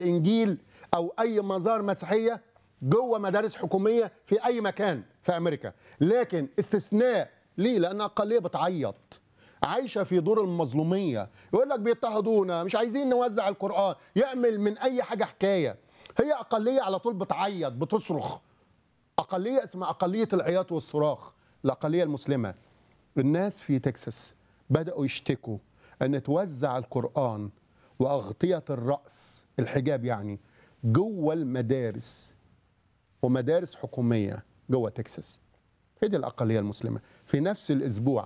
انجيل او اي مزار مسيحيه جوه مدارس حكوميه في اي مكان في امريكا لكن استثناء ليه لان اقليه بتعيط عايشه في دور المظلوميه يقول لك بيضطهدونا مش عايزين نوزع القران يعمل من اي حاجه حكايه هي اقليه على طول بتعيط بتصرخ اقليه اسمها اقليه العياط والصراخ الاقليه المسلمه الناس في تكساس بداوا يشتكوا ان توزع القران واغطيه الراس الحجاب يعني جوه المدارس ومدارس حكوميه جوه تكساس هي دي الاقليه المسلمه في نفس الاسبوع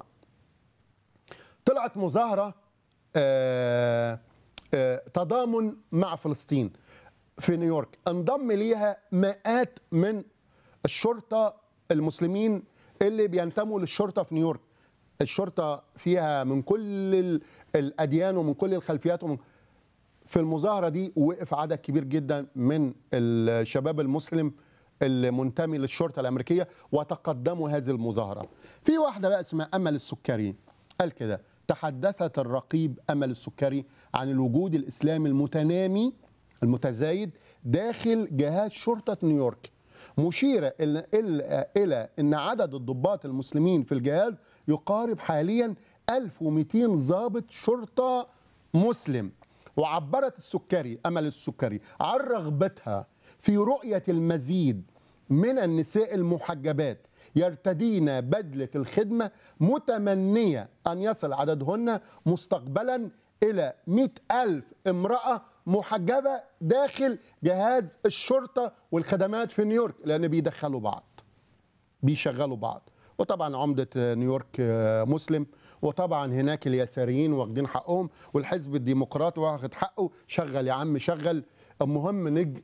طلعت مظاهره آه، آه، تضامن مع فلسطين في نيويورك انضم ليها مئات من الشرطه المسلمين اللي بينتموا للشرطه في نيويورك الشرطه فيها من كل ال- الاديان ومن كل الخلفيات ومن في المظاهره دي وقف عدد كبير جدا من الشباب المسلم المنتمي للشرطه الامريكيه وتقدموا هذه المظاهره. في واحده بقى اسمها امل السكري قال كده تحدثت الرقيب امل السكري عن الوجود الاسلامي المتنامي المتزايد داخل جهاز شرطه نيويورك مشيره الى الى إلى ان عدد الضباط المسلمين في الجهاز يقارب حاليا 1200 ضابط شرطه مسلم وعبرت السكري امل السكري عن رغبتها في رؤيه المزيد من النساء المحجبات يرتدين بدله الخدمه متمنيه ان يصل عددهن مستقبلا الى مئة ألف امرأة محجبة داخل جهاز الشرطة والخدمات في نيويورك لأن بيدخلوا بعض بيشغلوا بعض وطبعا عمدة نيويورك مسلم وطبعا هناك اليساريين واخدين حقهم والحزب الديمقراطي واخد حقه شغل يا عم شغل المهم نج...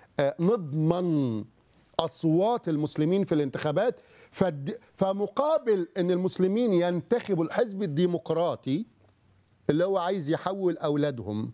نضمن اصوات المسلمين في الانتخابات فد... فمقابل ان المسلمين ينتخبوا الحزب الديمقراطي اللي هو عايز يحول اولادهم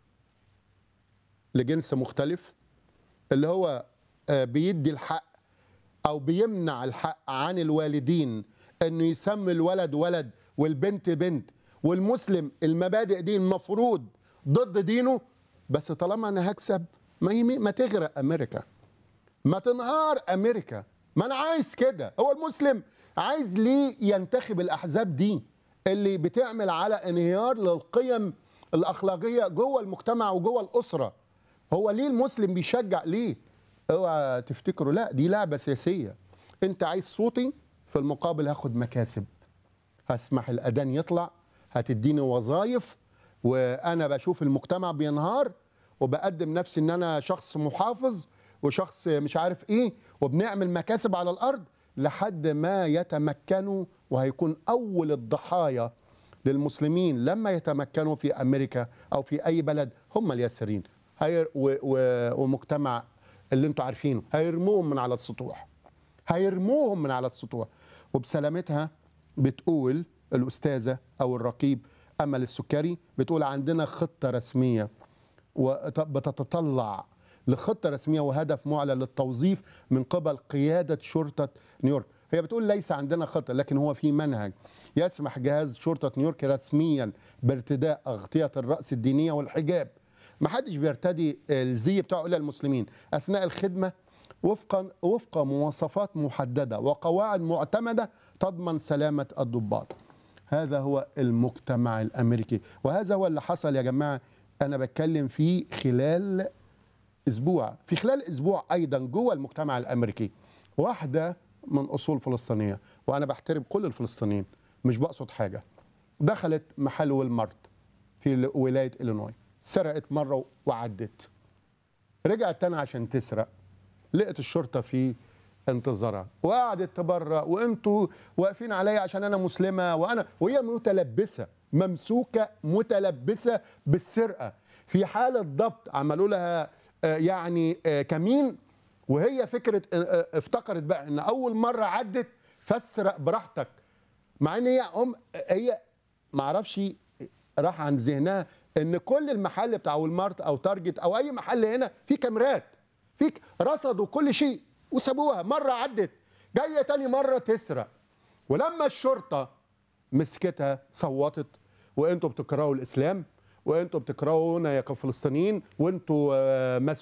لجنس مختلف اللي هو بيدي الحق او بيمنع الحق عن الوالدين انه يسمي الولد ولد والبنت بنت والمسلم المبادئ دي المفروض ضد دينه بس طالما انا هكسب ما يمي ما تغرق امريكا ما تنهار امريكا ما انا عايز كده هو المسلم عايز ليه ينتخب الاحزاب دي اللي بتعمل على انهيار للقيم الاخلاقيه جوه المجتمع وجوه الاسره هو ليه المسلم بيشجع ليه اوعى تفتكروا لا دي لعبه سياسيه انت عايز صوتي في المقابل هاخد مكاسب هسمح الاذان يطلع هتديني وظائف وانا بشوف المجتمع بينهار وبقدم نفسي ان انا شخص محافظ وشخص مش عارف ايه وبنعمل مكاسب على الارض لحد ما يتمكنوا وهيكون اول الضحايا للمسلمين لما يتمكنوا في امريكا او في اي بلد هم اليساريين هير و و ومجتمع اللي انتوا عارفينه هيرموهم من على السطوح هيرموهم من على السطوح وبسلامتها بتقول الاستاذه او الرقيب امل السكري بتقول عندنا خطه رسميه وبتتطلع لخطه رسميه وهدف معلن للتوظيف من قبل قياده شرطه نيويورك هي بتقول ليس عندنا خطه لكن هو في منهج يسمح جهاز شرطه نيويورك رسميا بارتداء اغطيه الراس الدينيه والحجاب ما حدش بيرتدي الزي بتاعه الا المسلمين اثناء الخدمه وفقا وفق مواصفات محدده وقواعد معتمده تضمن سلامه الضباط هذا هو المجتمع الامريكي وهذا هو اللي حصل يا جماعه انا بتكلم فيه خلال اسبوع في خلال اسبوع ايضا جوه المجتمع الامريكي واحده من اصول فلسطينيه وانا بحترم كل الفلسطينيين مش بقصد حاجه دخلت محل والمارت في ولايه الينوي سرقت مره وعدت رجعت تاني عشان تسرق لقت الشرطه في انتظارها وقعدت تبرأ وانتوا واقفين عليا عشان انا مسلمه وانا وهي متلبسه ممسوكه متلبسه بالسرقه في حاله ضبط عملوا لها يعني كمين وهي فكره افتكرت بقى ان اول مره عدت فاسرق براحتك مع ان هي ام هي ما اعرفش راح عن ذهنها ان كل المحل بتاع والمارت او تارجت او اي محل هنا فيه كاميرات فيك رصدوا كل شيء وسابوها مره عدت جايه تاني مره تسرق ولما الشرطه مسكتها صوتت وانتوا بتكرهوا الاسلام وانتوا بتكرهونا يا كفلسطينيين وانتوا آه،